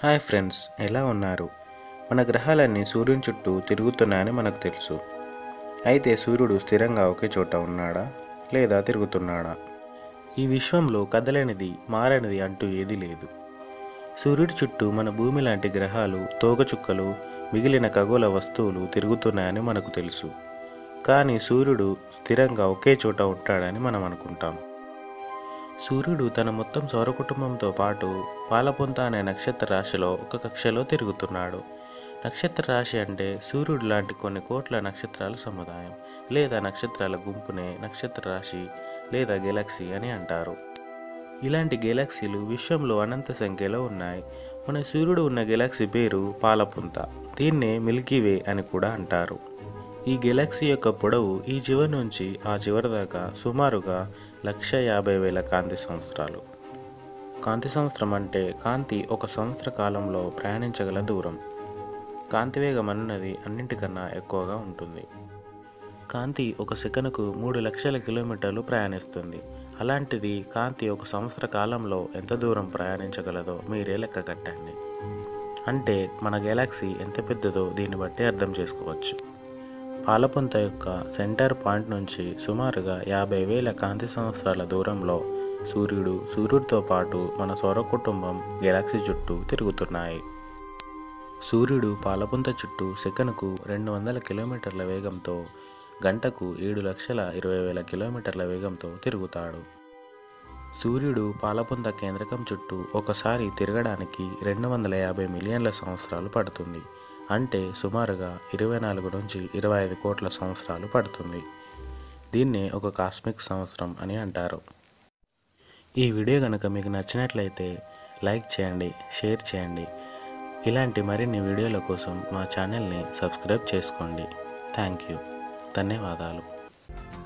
hi friends ఎలా ఉన్నారు మన గ్రహాలన్నీ సూర్యుని చుట్టూ తిరుగుతున్నాయని మనకు తెలుసు అయితే సూర్యుడు స్థిరంగా ఒకే చోట ఉన్నాడా లేదా తిరుగుతున్నాడా ఈ విశ్వంలో కదలనిది మారనిది అంటూ ఏదీ లేదు సూర్యుడి చుట్టూ మన భూమి లాంటి గ్రహాలు తోకచుక్కలు మిగిలిన ఖగోళ వస్తువులు తిరుగుతున్నాయని మనకు తెలుసు కానీ సూర్యుడు స్థిరంగా ఒకే చోట ఉంటాడని మనం అనుకుంటాం సూర్యుడు తన మొత్తం సౌరకుటుంబంతో పాటు పాలపొంత అనే నక్షత్ర రాశిలో ఒక కక్షలో తిరుగుతున్నాడు నక్షత్ర రాశి అంటే సూర్యుడు లాంటి కొన్ని కోట్ల నక్షత్రాల సముదాయం లేదా నక్షత్రాల గుంపునే నక్షత్ర రాశి లేదా గెలాక్సీ అని అంటారు ఇలాంటి గెలాక్సీలు విశ్వంలో అనంత సంఖ్యలో ఉన్నాయి మన సూర్యుడు ఉన్న గెలాక్సీ పేరు పాలపుంత దీన్నే మిల్కీవే అని కూడా అంటారు ఈ గెలాక్సీ యొక్క పొడవు ఈ చివరి నుంచి ఆ చివరి దాకా సుమారుగా లక్ష యాభై వేల కాంతి సంవత్సరాలు కాంతి సంవత్సరం అంటే కాంతి ఒక సంవత్సర కాలంలో ప్రయాణించగల దూరం కాంతి వేగం అన్నది అన్నింటికన్నా ఎక్కువగా ఉంటుంది కాంతి ఒక సెకనుకు మూడు లక్షల కిలోమీటర్లు ప్రయాణిస్తుంది అలాంటిది కాంతి ఒక సంవత్సర కాలంలో ఎంత దూరం ప్రయాణించగలదో మీరే లెక్క కట్టండి అంటే మన గెలాక్సీ ఎంత పెద్దదో దీన్ని బట్టి అర్థం చేసుకోవచ్చు పాలపుంత యొక్క సెంటర్ పాయింట్ నుంచి సుమారుగా యాభై వేల కాంతి సంవత్సరాల దూరంలో సూర్యుడు సూర్యుడితో పాటు మన సౌర కుటుంబం గెలాక్సీ చుట్టూ తిరుగుతున్నాయి సూర్యుడు పాలపుంత చుట్టూ సెకనుకు రెండు వందల కిలోమీటర్ల వేగంతో గంటకు ఏడు లక్షల ఇరవై వేల కిలోమీటర్ల వేగంతో తిరుగుతాడు సూర్యుడు పాలపుంత కేంద్రకం చుట్టూ ఒకసారి తిరగడానికి రెండు వందల యాభై మిలియన్ల సంవత్సరాలు పడుతుంది అంటే సుమారుగా ఇరవై నాలుగు నుంచి ఇరవై ఐదు కోట్ల సంవత్సరాలు పడుతుంది దీన్నే ఒక కాస్మిక్ సంవత్సరం అని అంటారు ఈ వీడియో కనుక మీకు నచ్చినట్లయితే లైక్ చేయండి షేర్ చేయండి ఇలాంటి మరిన్ని వీడియోల కోసం మా ఛానల్ని సబ్స్క్రైబ్ చేసుకోండి థ్యాంక్ యూ ధన్యవాదాలు